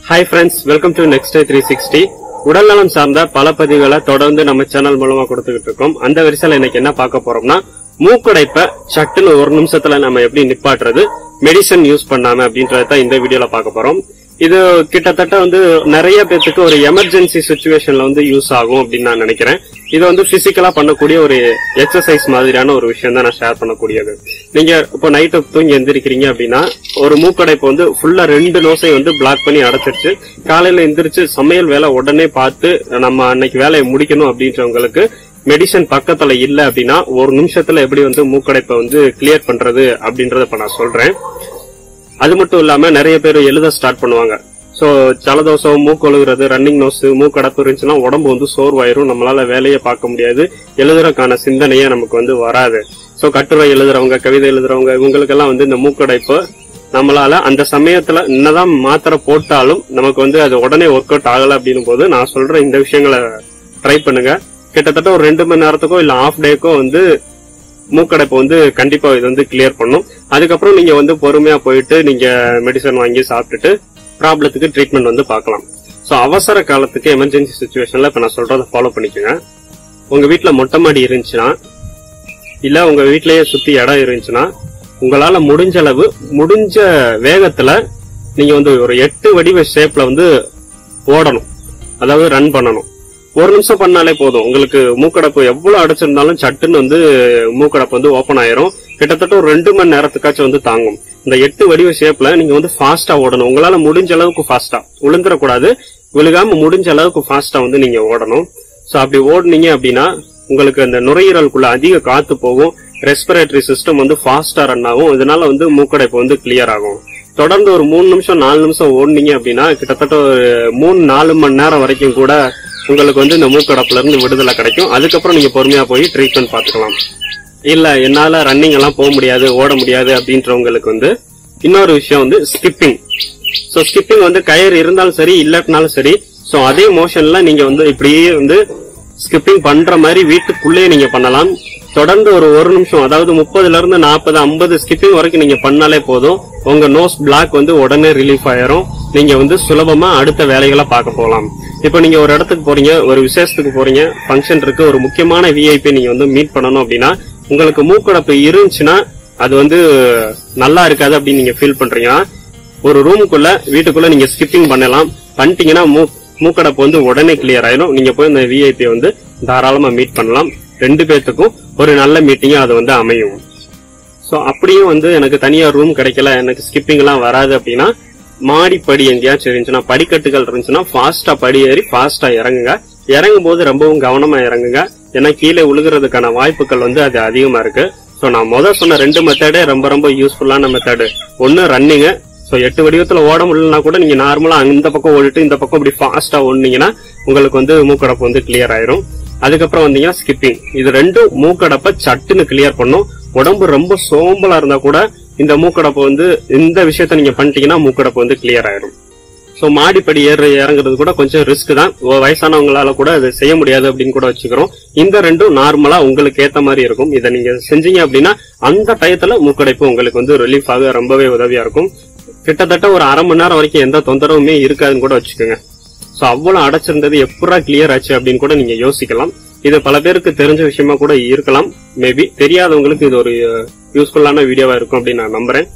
hi friends welcome to next three sixty உடல்நலம் சார்ந்த பல பதிவுகளை தொடர்ந்து நம்ம சேனல் மூலமா கொடுத்துக்கிட்டு இருக்கோம் அந்த வரிசையில இன்னைக்கு என்ன பார்க்க போறோம்னா மூக்கடைப்ப சட்டுன்னு ஒரு நிமிஷத்துல நம்ம எப்படி நிப்பாட்டுறது மெடிசன் யூஸ் பண்ணாம அப்படின்றத தான் இந்த வீடியோல பார்க்க போறோம் இது கிட்டத்தட்ட வந்து நிறைய பேத்துக்கு ஒரு எமர்ஜென்சி சுச்சுவேஷன்ல வந்து யூஸ் ஆகும் அப்படின்னு நான் நினைக்கிறேன் இது வந்து பிசிக்கலா பண்ணக்கூடிய ஒரு எக்ஸசைஸ் மாதிரியான ஒரு விஷயம் தான் நான் ஷேர் பண்ணக்கூடியது நீங்க இப்போ நைட்டு தூங்கி எந்திரிக்கிறீங்க அப்படின்னா ஒரு மூக்கடைப்பு வந்து ஃபுல்லா ரெண்டு நோசை வந்து பிளாக் பண்ணி அடைச்சிருச்சு காலையில எந்திரிச்சு சமையல் வேலை உடனே பார்த்து நம்ம அன்னைக்கு வேலையை முடிக்கணும் அப்படின்றவங்களுக்கு மெடிசன் பக்கத்துல இல்ல அப்படின்னா ஒரு நிமிஷத்துல எப்படி வந்து மூக்கடைப்பை வந்து கிளியர் பண்றது அப்படின்றத இப்ப நான் சொல்றேன் அது மட்டும் இல்லாம நிறைய பேர் எழுத ஸ்டார்ட் பண்ணுவாங்க சோ ஜலதோஷம் மூக்கொழுகிறது ரன்னிங் நோஸ் மூக்கடப்பு இருந்துச்சுன்னா உடம்பு வந்து சோர்வாயிரும் நம்மளால வேலையை பார்க்க முடியாது எழுதுறதுக்கான சிந்தனையே நமக்கு வந்து வராது சோ கட்டுரை எழுதுறவங்க கவிதை எழுதுறவங்க இவங்களுக்கெல்லாம் வந்து இந்த மூக்கடைப்பு நம்மளால அந்த சமயத்துல என்னதான் மாத்திரை போட்டாலும் நமக்கு வந்து அது உடனே ஒர்க் அவுட் ஆகல அப்படின்னும் போது நான் சொல்ற இந்த விஷயங்களை ட்ரை பண்ணுங்க கிட்டத்தட்ட ஒரு ரெண்டு மணி நேரத்துக்கோ இல்ல ஹாஃப் டேக்கோ வந்து மூக்கடைப்பு வந்து கண்டிப்பா இது வந்து கிளியர் பண்ணும் அதுக்கப்புறம் நீங்க வந்து பொறுமையா போயிட்டு நீங்க மெடிசன் வாங்கி சாப்பிட்டுட்டு ப்ராப்ளத்துக்கு ட்ரீட்மெண்ட் வந்து பார்க்கலாம் சோ அவசர காலத்துக்கு எமர்ஜென்சி சுச்சுவேஷன்ல இப்ப நான் சொல்றத ஃபாலோ பண்ணிக்கோங்க உங்க வீட்ல மொட்டை மாடி இருந்துச்சுன்னா இல்ல உங்க வீட்லயே சுத்தி இடம் இருந்துச்சுன்னா உங்களால முடிஞ்ச அளவு முடிஞ்ச வேகத்துல நீங்க வந்து ஒரு எட்டு வடிவ ஷேப்ல வந்து ஓடணும் அதாவது ரன் பண்ணணும் ஒரு நிமிஷம் பண்ணாலே போதும் உங்களுக்கு மூக்கடப்பு எவ்வளவு அடைச்சிருந்தாலும் சட்டுன்னு வந்து மூக்கடப்பு வந்து ஓபன் ஆயிரும் கிட்டத்தட்ட ஒரு ரெண்டு மணி நேரத்துக்காச்சும் வந்து தாங்கும் இந்த எட்டு வடிவ ஷேப்ல நீங்க வந்து ஃபாஸ்டா ஓடணும் உங்களால முடிஞ்ச அளவுக்கு ஃபாஸ்டா விழுந்துடக்கூடாது விழுகாம முடிஞ்ச அளவுக்கு ஃபாஸ்டா வந்து நீங்க ஓடணும் சோ அப்படி ஓடுனீங்க அப்படின்னா உங்களுக்கு அந்த நுரையீரலுக்குள்ள அதிக காத்து போகும் ரெஸ்பிரேட்டரி சிஸ்டம் வந்து ஃபாஸ்டா ரன் ஆகும் இதனால வந்து மூக்கடைப்பு வந்து கிளியர் ஆகும் தொடர்ந்து ஒரு மூணு நிமிஷம் நாலு நிமிஷம் ஓடுனீங்க அப்படின்னா கிட்டத்தட்ட ஒரு மூணு நாலு மணி நேரம் வரைக்கும் கூட உங்களுக்கு வந்து இந்த மூக்கடப்புல இருந்து விடுதலை கிடைக்கும் அதுக்கப்புறம் நீங்க பொறுமையா போய் ட்ரீட்மெண்ட் பார்த்துக்கலாம் இல்ல என்னால ரன்னிங் எல்லாம் போக முடியாது ஓட முடியாது அப்படின்றவங்களுக்கு வந்து இன்னொரு விஷயம் வந்து ஸ்கிப்பிங் சோ ஸ்கிப்பிங் வந்து கயிறு இருந்தாலும் சரி இல்லாட்டினாலும் சரி சோ அதே மோஷன்ல நீங்க வந்து இப்படியே வந்து ஸ்கிப்பிங் பண்ற மாதிரி வீட்டுக்குள்ளேயே நீங்க பண்ணலாம் தொடர்ந்து ஒரு ஒரு நிமிஷம் அதாவது முப்பதுல இருந்து நாற்பது ஐம்பது ஸ்கிப்பிங் வரைக்கும் நீங்க பண்ணாலே போதும் உங்க நோஸ் பிளாக் வந்து உடனே ரிலீஃப் ஆயிரும் நீங்க வந்து சுலபமா அடுத்த வேலைகளை பார்க்க போகலாம் இப்போ நீங்க ஒரு இடத்துக்கு போறீங்க ஒரு விசேஷத்துக்கு போறீங்க ஃபங்க்ஷன் இருக்கு ஒரு முக்கியமான விஐபி நீங்க வந்து மீட் பண்ணணும் அப்படின்னா உங்களுக்கு மூக்கடப்பு இருந்துச்சுன்னா அது வந்து நல்லா இருக்காது அப்படின்னு நீங்க ஃபீல் பண்றீங்கன்னா ஒரு ரூமுக்குள்ள வீட்டுக்குள்ள நீங்க ஸ்கிப்பிங் பண்ணலாம் பண்ணிட்டீங்கன்னா மூ மூக்கடப்பு வந்து உடனே கிளியர் ஆயிடும் நீங்க போய் இந்த விஐபி வந்து தாராளமா மீட் பண்ணலாம் ரெண்டு பேர்த்துக்கும் ஒரு நல்ல மீட்டிங்கா அது வந்து அமையும் சோ அப்படியும் வந்து எனக்கு தனியா ரூம் கிடைக்கல எனக்கு ஸ்கிப்பிங் எல்லாம் வராது அப்படின்னா மாடிப்படி எங்கேயாச்சும் இருந்துச்சுன்னா படிக்கட்டுகள் இருந்துச்சுன்னா ஃபாஸ்டா படி ஏறி ஃபாஸ்டா இறங்குங்க இறங்கும் போது ரொம்பவும் கவனமா இறங்குங்க ஏன்னா கீழே விழுகிறதுக்கான வாய்ப்புகள் வந்து அது அதிகமா இருக்கு சோ நான் முதல் சொன்ன ரெண்டு மெத்தடே ரொம்ப ரொம்ப யூஸ்ஃபுல்லான மெத்தடு ஒன்னு ரன்னிங் சோ எட்டு வடிவத்துல ஓட முடியலனா கூட நீங்க நார்மலா இந்த பக்கம் ஓடிட்டு இந்த பக்கம் இப்படி ஃபாஸ்டா ஓடுனீங்கன்னா உங்களுக்கு வந்து மூக்கடப்பு வந்து கிளியர் ஆயிரும் அதுக்கப்புறம் வந்தீங்கன்னா ஸ்கிப்பிங் இது ரெண்டும் மூக்கடப்ப சட்டுன்னு கிளியர் பண்ணும் உடம்பு ரொம்ப சோம்பலா இருந்தா கூட இந்த மூக்கடப்பு வந்து இந்த விஷயத்த நீங்க பண்ணிட்டீங்கன்னா மூக்கடப்பு வந்து கிளியர் ஆயிரும் சோ மாடிப்படி ஏற இறங்குறது கூட கொஞ்சம் ரிஸ்க் தான் ஒ- வயசானவங்களால கூட அது செய்ய முடியாது அப்படின்னு கூட வச்சுக்கிறோம் இந்த ரெண்டும் நார்மலா உங்களுக்கு ஏத்த மாதிரி இருக்கும் இதை நீங்க செஞ்சீங்க அப்படின்னா அந்த டயத்துல மூக்கடைப்பு உங்களுக்கு வந்து ரிலீஃப் ஆக ரொம்பவே உதவியா இருக்கும் கிட்டத்தட்ட ஒரு அரை மணி நேரம் வரைக்கும் எந்த தொந்தரவுமே இருக்காதுன்னு கூட வச்சுக்கோங்க சோ அவ்வளவு அடைச்சிருந்தது எப்படா கிளியர் ஆச்சு அப்படின்னு கூட நீங்க யோசிக்கலாம் இது பல பேருக்கு தெரிஞ்ச விஷயமா கூட இருக்கலாம் மேபி தெரியாதவங்களுக்கு இது ஒரு யூஸ்ஃபுல்லான வீடியோவா இருக்கும் அப்படின்னு நான் நம்புறேன்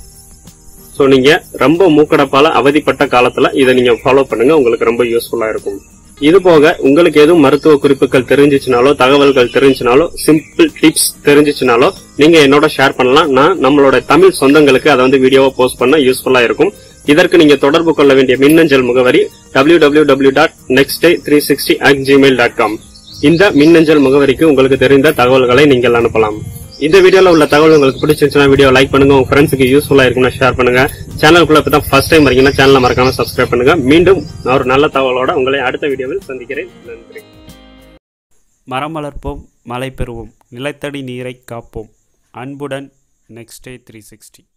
சோ நீங்க ரொம்ப மூக்கடப்பால அவதிப்பட்ட காலத்துல இதை நீங்க ஃபாலோ பண்ணுங்க உங்களுக்கு ரொம்ப யூஸ்ஃபுல்லா இருக்கும் இது போக உங்களுக்கு எதுவும் மருத்துவ குறிப்புகள் தெரிஞ்சிச்சுனாலோ தகவல்கள் தெரிஞ்சுனாலோ சிம்பிள் டிப்ஸ் தெரிஞ்சிச்சுனாலோ நீங்க என்னோட ஷேர் பண்ணலாம் நான் நம்மளோட தமிழ் சொந்தங்களுக்கு அதை வந்து வீடியோவா போஸ்ட் பண்ண யூஸ்ஃபுல்லா இருக்கும் இதற்கு நீங்க தொடர்பு கொள்ள வேண்டிய மின்னஞ்சல் முகவரி W W W dot next day three sixty at Gmail dot com இந்த மின்னஞ்சல் முகவரிக்கு உங்களுக்கு தெரிந்த தகவல்களை நீங்கள் அனுப்பலாம் இந்த வீடியோல உள்ள தகவல் உங்களுக்கு பிடிச்சிருந்துச்சுன்னா வீடியோ லைக் பண்ணுங்க உங்க ஃப்ரெண்ட்ஸுக்கு யூஸ்ஃபுல்லா இருக்கும்னா ஷேர் பண்ணுங்க சேனலுக்குள்ள இப்பதான் ஃபர்ஸ்ட் டைம் வரீங்கன்னா சேனலை மறக்காம சப்ஸ்கிரைப் பண்ணுங்க மீண்டும் நான் ஒரு நல்ல தகவலோட உங்களை அடுத்த வீடியோவில் சந்திக்கிறேன் நன்றி மரம் வளர்ப்போம் மழை பெறுவோம் நிலத்தடி நீரை காப்போம் அன்புடன் நெக்ஸ்ட் டே த்ரீ சிக்ஸ்டி